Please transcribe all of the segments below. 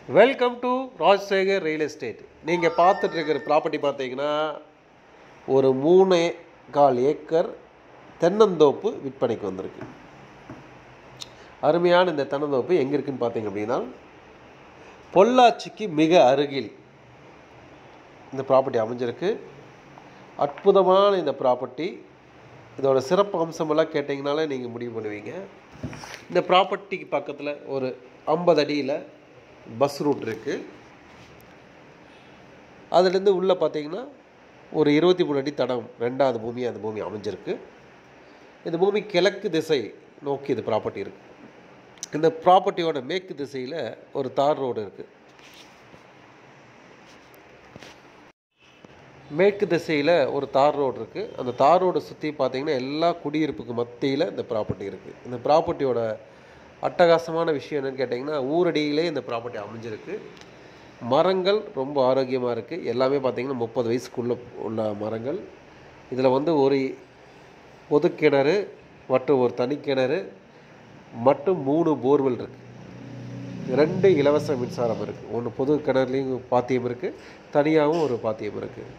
welcome to Rajasekhar real estate நீங்கள் பார்த்துட்டு இருக்கிற ப்ராப்பர்ட்டி பார்த்தீங்கன்னா ஒரு மூணு கால் ஏக்கர் தென்னந்தோப்பு விற்பனைக்கு வந்திருக்கு அருமையான இந்த தென்னந்தோப்பு எங்கே இருக்குன்னு பார்த்தீங்க அப்படின்னா பொள்ளாச்சிக்கு மிக அருகில் இந்த ப்ராப்பர்ட்டி அமைஞ்சிருக்கு அற்புதமான இந்த ப்ராப்பர்ட்டி இதோட சிறப்பு அம்சமெல்லாம் கேட்டிங்கனாலே நீங்கள் முடிவு பண்ணுவீங்க இந்த ப்ராப்பர்ட்டிக்கு பக்கத்தில் ஒரு ஐம்பது அடியில் பஸ் ரூட் இருக்குது அதுலேருந்து உள்ளே பார்த்தீங்கன்னா ஒரு இருபத்தி மூணு அடி தடம் ரெண்டாவது பூமி அந்த பூமி அமைஞ்சிருக்கு இந்த பூமி கிழக்கு திசை நோக்கி இந்த ப்ராப்பர்ட்டி இருக்குது இந்த ப்ராப்பர்ட்டியோட மேற்கு திசையில் ஒரு தார் ரோடு இருக்குது மேற்கு திசையில் ஒரு தார் ரோடு இருக்குது அந்த தார் ரோடு சுற்றி பார்த்தீங்கன்னா எல்லா குடியிருப்புக்கு மத்தியில் இந்த ப்ராப்பர்ட்டி இருக்குது இந்த ப்ராப்பர்ட்டியோட அட்டகாசமான விஷயம் என்னன்னு கேட்டிங்கன்னா ஊரடியிலே இந்த ப்ராப்பர்ட்டி அமைஞ்சிருக்கு மரங்கள் ரொம்ப ஆரோக்கியமாக இருக்குது எல்லாமே பார்த்தீங்கன்னா முப்பது வயசுக்குள்ளே உள்ள மரங்கள் இதில் வந்து ஒரு பொது கிணறு மற்றும் ஒரு தனி கிணறு மற்றும் மூணு போர்வெல் இருக்குது ரெண்டு இலவச மின்சாரம் இருக்குது ஒன்று பொது கிணறுலேயும் பாத்தியம் இருக்குது தனியாகவும் ஒரு பாத்தியம் இருக்குது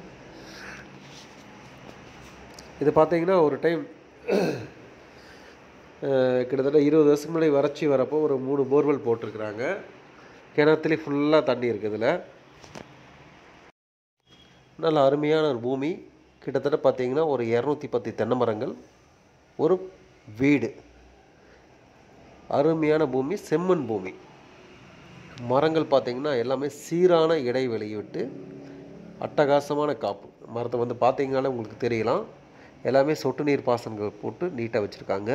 இது பார்த்தீங்கன்னா ஒரு டைம் கிட்டத்தட்ட இருபது வருஷத்துக்கு முன்னாடி வறட்சி வரப்போ ஒரு மூணு போர்வெல் போட்டிருக்கிறாங்க கிணத்துலேயே ஃபுல்லாக தண்ணி இருக்குது இதில் நல்ல அருமையான ஒரு பூமி கிட்டத்தட்ட பார்த்தீங்கன்னா ஒரு இரநூத்தி பத்து தென்னை மரங்கள் ஒரு வீடு அருமையான பூமி செம்மண் பூமி மரங்கள் பார்த்திங்கன்னா எல்லாமே சீரான இடைவெளியை விட்டு அட்டகாசமான காப்பு மரத்தை வந்து பார்த்தீங்கனாலே உங்களுக்கு தெரியலாம் எல்லாமே சொட்டு நீர் பாசனங்கள் போட்டு நீட்டாக வச்சுருக்காங்க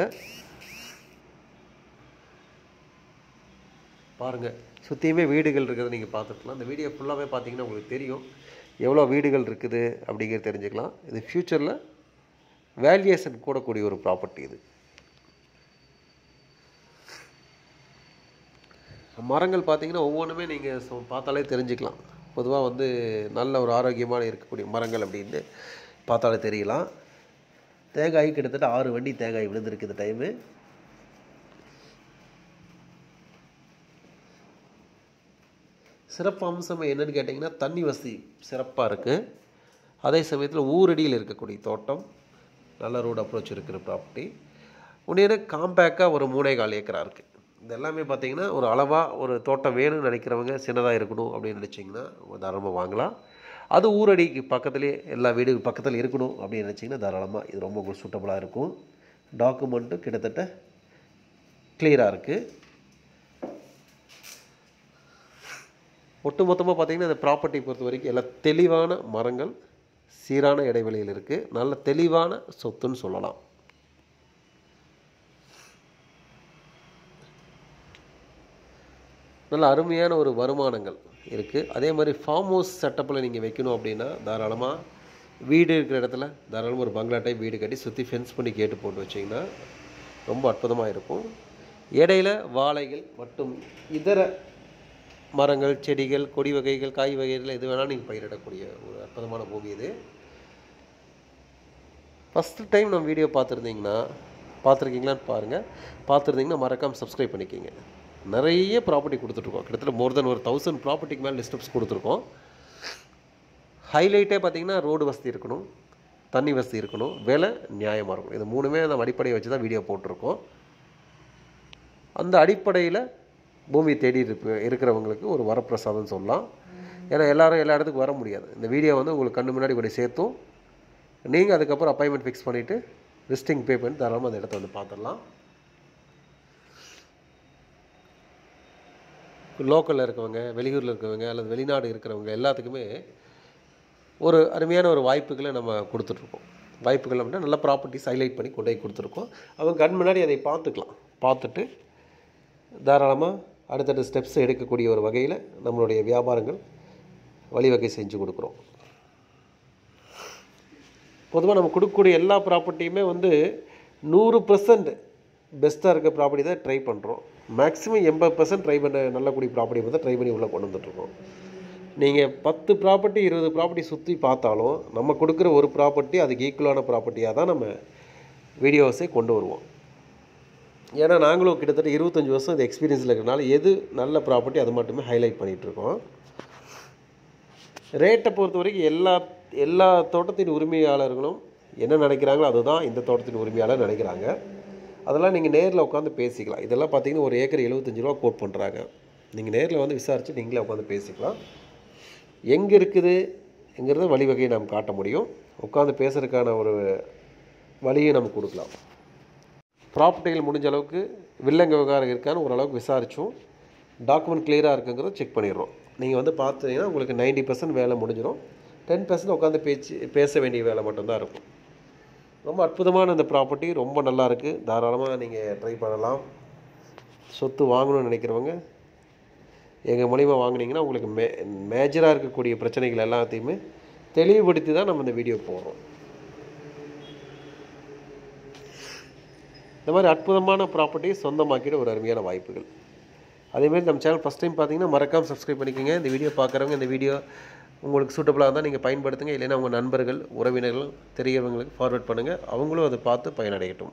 பாருங்கள் சுற்றியுமே வீடுகள் இருக்கிறத நீங்கள் பார்த்துக்கலாம் இந்த வீடியோ ஃபுல்லாகவே பார்த்தீங்கன்னா உங்களுக்கு தெரியும் எவ்வளோ வீடுகள் இருக்குது அப்படிங்கிறது தெரிஞ்சுக்கலாம் இது ஃப்யூச்சரில் வேல்யூஷன் கூடக்கூடிய ஒரு ப்ராப்பர்ட்டி இது மரங்கள் பார்த்தீங்கன்னா ஒவ்வொன்றுமே நீங்கள் பார்த்தாலே தெரிஞ்சுக்கலாம் பொதுவாக வந்து நல்ல ஒரு ஆரோக்கியமான இருக்கக்கூடிய மரங்கள் அப்படின்னு பார்த்தாலே தெரியலாம் தேங்காய் கிட்டத்தட்ட ஆறு வண்டி தேங்காய் விழுந்திருக்கு இந்த டைமு சிறப்பு அம்சம் என்னன்னு கேட்டிங்கன்னா தண்ணி வசதி சிறப்பாக இருக்குது அதே சமயத்தில் ஊரடியில் இருக்கக்கூடிய தோட்டம் நல்ல ரோடு அப்ரோச் இருக்கிற ப்ராப்பர்ட்டி உடனே காம்பேக்காக ஒரு மூணே கால் ஏக்கரா இருக்குது இது எல்லாமே பார்த்தீங்கன்னா ஒரு அளவாக ஒரு தோட்டம் வேணும்னு நினைக்கிறவங்க சின்னதாக இருக்கணும் அப்படின்னு நினச்சிங்கன்னா தாராளமாக வாங்கலாம் அது ஊரடிக்கு பக்கத்துலேயே எல்லா வீடு பக்கத்தில் இருக்கணும் அப்படின்னு நினச்சிங்கன்னா தாராளமாக இது ரொம்ப உங்களுக்கு சூட்டபுளாக இருக்கும் டாக்குமெண்ட்டும் கிட்டத்தட்ட கிளியராக இருக்குது ஒட்டு மொத்தமாக பார்த்தீங்கன்னா இந்த ப்ராப்பர்ட்டி பொறுத்த வரைக்கும் எல்லா தெளிவான மரங்கள் சீரான இடைவெளியில் இருக்குது நல்ல தெளிவான சொத்துன்னு சொல்லலாம் நல்ல அருமையான ஒரு வருமானங்கள் இருக்குது அதே மாதிரி ஃபார்ம் ஹவுஸ் செட்டப்பில் நீங்கள் வைக்கணும் அப்படின்னா தாராளமாக வீடு இருக்கிற இடத்துல தாராளமாக ஒரு பங்களா டைப் வீடு கட்டி சுற்றி ஃபென்ஸ் பண்ணி கேட்டு போட்டு வச்சிங்கன்னா ரொம்ப அற்புதமாக இருக்கும் இடையில வாழைகள் மற்றும் இதர மரங்கள் செடிகள் கொடி வகைகள் காய் வகைகள் எது வேணாலும் நீங்கள் பயிரிடக்கூடிய ஒரு அற்புதமான பூமி இது ஃபஸ்ட்டு டைம் நம்ம வீடியோ பார்த்துருந்தீங்கன்னா பார்த்துருக்கீங்களான்னு பாருங்கள் பார்த்துருந்தீங்கன்னா மறக்காமல் சப்ஸ்கிரைப் பண்ணிக்கிங்க நிறைய ப்ராப்பர்ட்டி கொடுத்துட்ருக்கோம் கிட்டத்தட்ட மோர் தென் ஒரு தௌசண்ட் ப்ராப்பர்ட்டிக்கு மேலே லிஸ்டப்ஸ் கொடுத்துருக்கோம் ஹைலைட்டே பார்த்தீங்கன்னா ரோடு வசதி இருக்கணும் தண்ணி வசதி இருக்கணும் விலை நியாயமாக இருக்கணும் இது மூணுமே நம்ம அடிப்படையை வச்சு தான் வீடியோ போட்டிருக்கோம் அந்த அடிப்படையில் பூமி தேடி இருப்ப இருக்கிறவங்களுக்கு ஒரு வரப்பிரசாதம் சொல்லலாம் ஏன்னா எல்லாரும் எல்லா இடத்துக்கும் வர முடியாது இந்த வீடியோ வந்து உங்களுக்கு கண்ணு முன்னாடி கொண்டு சேர்த்தும் நீங்கள் அதுக்கப்புறம் அப்பாயின்மெண்ட் ஃபிக்ஸ் பண்ணிவிட்டு விசிட்டிங் பே பண்ணி தாராளமாக அந்த இடத்த வந்து பார்த்துடலாம் லோக்கலில் இருக்கவங்க வெளியூரில் இருக்கவங்க அல்லது வெளிநாடு இருக்கிறவங்க எல்லாத்துக்குமே ஒரு அருமையான ஒரு வாய்ப்புகளை நம்ம கொடுத்துட்ருக்கோம் வாய்ப்புகள் அப்படின்னா நல்ல ப்ராப்பர்ட்டிஸ் ஹைலைட் பண்ணி கொண்டு போய் கொடுத்துருக்கோம் அவங்க கண் முன்னாடி அதை பார்த்துக்கலாம் பார்த்துட்டு தாராளமாக அடுத்தடுத்த ஸ்டெப்ஸ் எடுக்கக்கூடிய ஒரு வகையில் நம்மளுடைய வியாபாரங்கள் வழிவகை செஞ்சு கொடுக்குறோம் பொதுவாக நம்ம கொடுக்கக்கூடிய எல்லா ப்ராப்பர்ட்டியுமே வந்து நூறு பர்சன்ட் பெஸ்ட்டாக இருக்க ப்ராப்பர்ட்டி தான் ட்ரை பண்ணுறோம் மேக்ஸிமம் எண்பது பர்சன்ட் ட்ரை பண்ண நல்லக்கூடிய ப்ராப்பர்ட்டி வந்து ட்ரை பண்ணி உள்ளே கொண்டு வந்துட்டுருக்கோம் நீங்கள் பத்து ப்ராப்பர்ட்டி இருபது ப்ராப்பர்ட்டி சுற்றி பார்த்தாலும் நம்ம கொடுக்குற ஒரு ப்ராப்பர்ட்டி அதுக்கு ஈக்குவலான ப்ராப்பர்ட்டியாக தான் நம்ம வீடியோஸை கொண்டு வருவோம் ஏன்னா நாங்களும் கிட்டத்தட்ட இருபத்தஞ்சி வருஷம் இந்த எக்ஸ்பீரியன்ஸில் இருக்கிறனால எது நல்ல ப்ராப்பர்ட்டி அது மட்டுமே ஹைலைட் பண்ணிகிட்ருக்கோம் ரேட்டை பொறுத்த வரைக்கும் எல்லா எல்லா தோட்டத்தின் உரிமையாளர்களும் என்ன நினைக்கிறாங்களோ அதுதான் இந்த தோட்டத்தின் உரிமையாளர் நினைக்கிறாங்க அதெல்லாம் நீங்கள் நேரில் உட்காந்து பேசிக்கலாம் இதெல்லாம் பார்த்தீங்கன்னா ஒரு ஏக்கர் எழுபத்தஞ்சு ரூபா கோட் பண்ணுறாங்க நீங்கள் நேரில் வந்து விசாரித்து நீங்களே உட்காந்து பேசிக்கலாம் எங்கே இருக்குதுங்கிறத வழிவகையை நம்ம காட்ட முடியும் உட்காந்து பேசுறதுக்கான ஒரு வழியை நம்ம கொடுக்கலாம் ப்ராப்பர்ட்டிகள் முடிஞ்ச அளவுக்கு வில்லங்க விவகாரம் இருக்கான்னு ஓரளவுக்கு விசாரித்தோம் டாக்குமெண்ட் கிளியராக இருக்குங்கிறத செக் பண்ணிடுறோம் நீங்கள் வந்து பார்த்தீங்கன்னா உங்களுக்கு நைன்டி பர்சன்ட் வேலை முடிஞ்சிடும் டென் பர்சன்ட் உட்காந்து பேச்சு பேச வேண்டிய வேலை மட்டும்தான் இருக்கும் ரொம்ப அற்புதமான இந்த ப்ராப்பர்ட்டி ரொம்ப நல்லா இருக்குது தாராளமாக நீங்கள் ட்ரை பண்ணலாம் சொத்து வாங்கணும்னு நினைக்கிறவங்க எங்கள் மூலிமா வாங்குனீங்கன்னா உங்களுக்கு மே மேஜராக இருக்கக்கூடிய பிரச்சனைகள் எல்லாத்தையுமே தெளிவுபடுத்தி தான் நம்ம இந்த வீடியோ போடுறோம் இந்த மாதிரி அற்புதமான ப்ராப்பர்ட்டியை சொந்தமாக்கிட ஒரு அருமையான வாய்ப்புகள் அதேமாதிரி நம்ம சேனல் ஃபஸ்ட் டைம் பார்த்தீங்கன்னா மறக்காமல் சப்ஸ்கிரைப் பண்ணிக்கோங்க இந்த வீடியோ பார்க்குறவங்க இந்த வீடியோ உங்களுக்கு சூட்டபுளாக இருந்தால் நீங்கள் பயன்படுத்துங்க இல்லைன்னா உங்கள் நண்பர்கள் உறவினர்கள் தெரியவங்களுக்கு ஃபார்வர்ட் பண்ணுங்கள் அவங்களும் அதை பார்த்து பயனடையட்டும்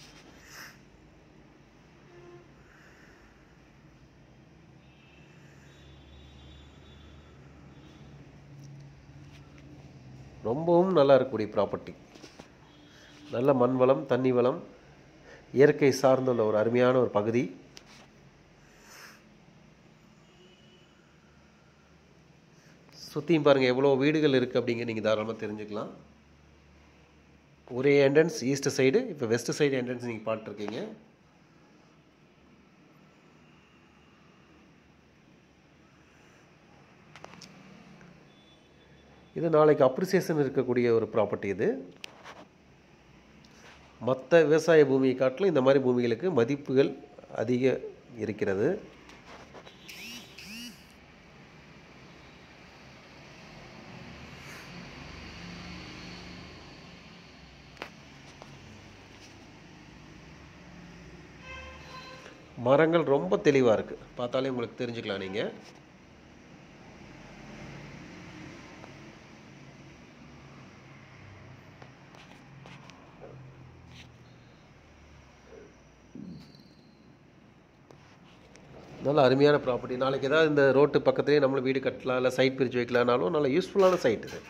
ரொம்பவும் நல்லா இருக்கக்கூடிய ப்ராப்பர்ட்டி நல்ல மண் வளம் தண்ணி வளம் இயற்கை சார்ந்துள்ள ஒரு அருமையான ஒரு பகுதி சுற்றியும் பாருங்கள் எவ்வளோ வீடுகள் இருக்குது அப்படிங்க நீங்கள் தாராளமாக தெரிஞ்சுக்கலாம் ஒரே என்ட்ரன்ஸ் ஈஸ்ட் சைடு இப்போ வெஸ்ட் சைடு என்ட்ரன்ஸ் நீங்கள் பார்த்துருக்கீங்க இது நாளைக்கு அப்ரிசியேஷன் இருக்கக்கூடிய ஒரு ப்ராப்பர்ட்டி இது மற்ற விவசாய பூமியை காட்டிலும் இந்த மாதிரி பூமிகளுக்கு மதிப்புகள் அதிக இருக்கிறது மரங்கள் ரொம்ப தெளிவாக இருக்குது பார்த்தாலே உங்களுக்கு தெரிஞ்சுக்கலாம் நீங்கள் நல்ல அருமையான ப்ராப்பர்ட்டி நாளைக்கு ஏதாவது இந்த ரோட்டு பக்கத்துலேயே நம்மளும் வீடு கட்டலாம் இல்லை சைட் பிரித்து வைக்கலாம்னாலும் நல்ல யூஸ்ஃபுல்லான சைட் இது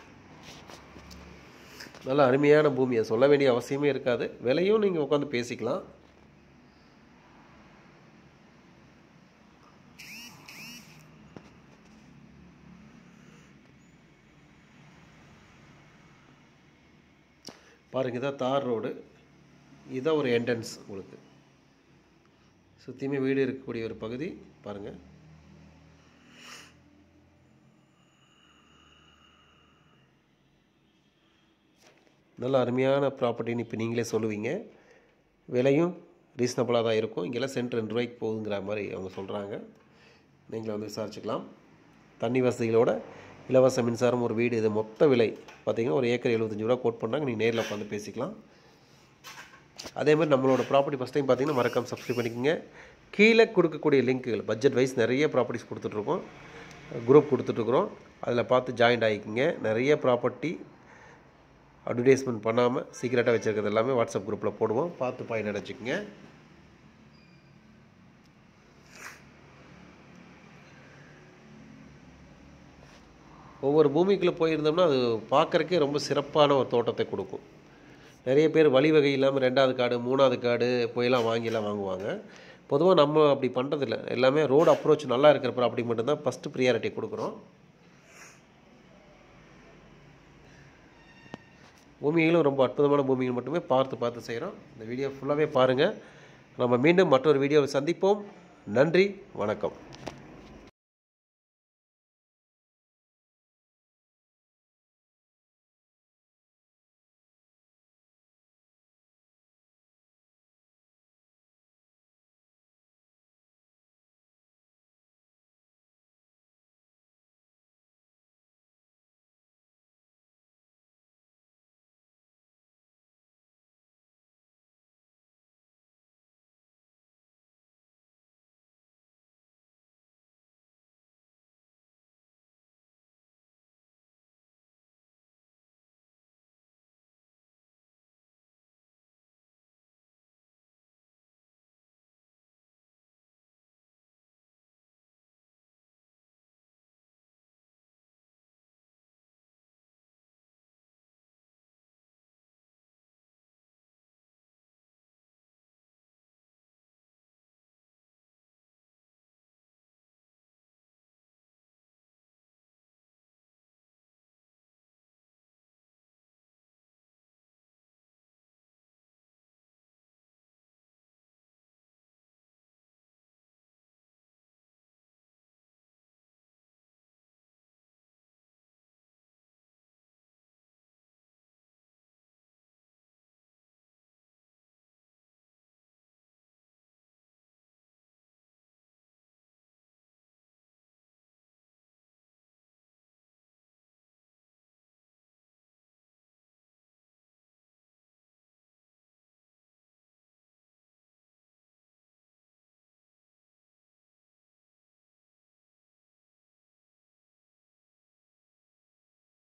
நல்ல அருமையான பூமி அது சொல்ல வேண்டிய அவசியமே இருக்காது விலையும் நீங்கள் உட்காந்து பேசிக்கலாம் பாருங்கள் இதான் தார் ரோடு இதான் ஒரு என்ட்ரன்ஸ் உங்களுக்கு சுற்றியுமே வீடு இருக்கக்கூடிய ஒரு பகுதி பாருங்கள் நல்ல அருமையான ப்ராப்பர்ட்டின்னு இப்போ நீங்களே சொல்லுவீங்க விலையும் ரீசனபிளாக தான் இருக்கும் இங்கெல்லாம் சென்ட் ரெண்டு ரூபாய்க்கு போகுங்கிற மாதிரி அவங்க சொல்கிறாங்க நீங்களே வந்து விசாரிச்சுக்கலாம் தண்ணி வசதிகளோட இலவச மின்சாரம் ஒரு வீடு இது மொத்த விலை பார்த்தீங்கன்னா ஒரு ஏக்கர் எழுபத்தஞ்சு ரூபா கோட் பண்ணாங்க நீங்கள் நேரில் உட்காந்து பேசிக்கலாம் அதே மாதிரி நம்மளோட ப்ராப்பர்ட்டி ஃபஸ்ட் டைம் பார்த்தீங்கன்னா மறக்காம சப்ஸ்கிரைப் பண்ணிக்கோங்க கீழே கொடுக்கக்கூடிய லிங்க்குகள் பட்ஜெட் வைஸ் நிறைய ப்ராப்பர்ட்டிஸ் கொடுத்துட்ருக்கோம் குரூப் கொடுத்துட்ருக்குறோம் அதில் பார்த்து ஜாயின்ட் ஆகிக்கிங்க நிறைய ப்ராப்பர்ட்டி அட்வர்டைஸ்மெண்ட் பண்ணாமல் சீக்கிரட்டாக வச்சுருக்கிறது எல்லாமே வாட்ஸ்அப் குரூப்பில் போடுவோம் பார்த்து பயனடைச்சிக்கங்க ஒவ்வொரு பூமிக்குள்ளே போயிருந்தோம்னா அது பார்க்குறக்கே ரொம்ப சிறப்பான ஒரு தோட்டத்தை கொடுக்கும் நிறைய பேர் வழிவகை இல்லாமல் ரெண்டாவது கார்டு மூணாவது கார்டு போயெல்லாம் வாங்கிலாம் வாங்குவாங்க பொதுவாக நம்ம அப்படி பண்ணுறதில்ல எல்லாமே ரோடு அப்ரோச் நல்லா இருக்கிற ப்ராப்பர்ட்டி மட்டும்தான் ஃபஸ்ட்டு ப்ரியாரிட்டி கொடுக்குறோம் பூமிகளும் ரொம்ப அற்புதமான பூமிகள் மட்டுமே பார்த்து பார்த்து செய்கிறோம் இந்த வீடியோ ஃபுல்லாகவே பாருங்கள் நம்ம மீண்டும் மற்றொரு வீடியோவில் சந்திப்போம் நன்றி வணக்கம்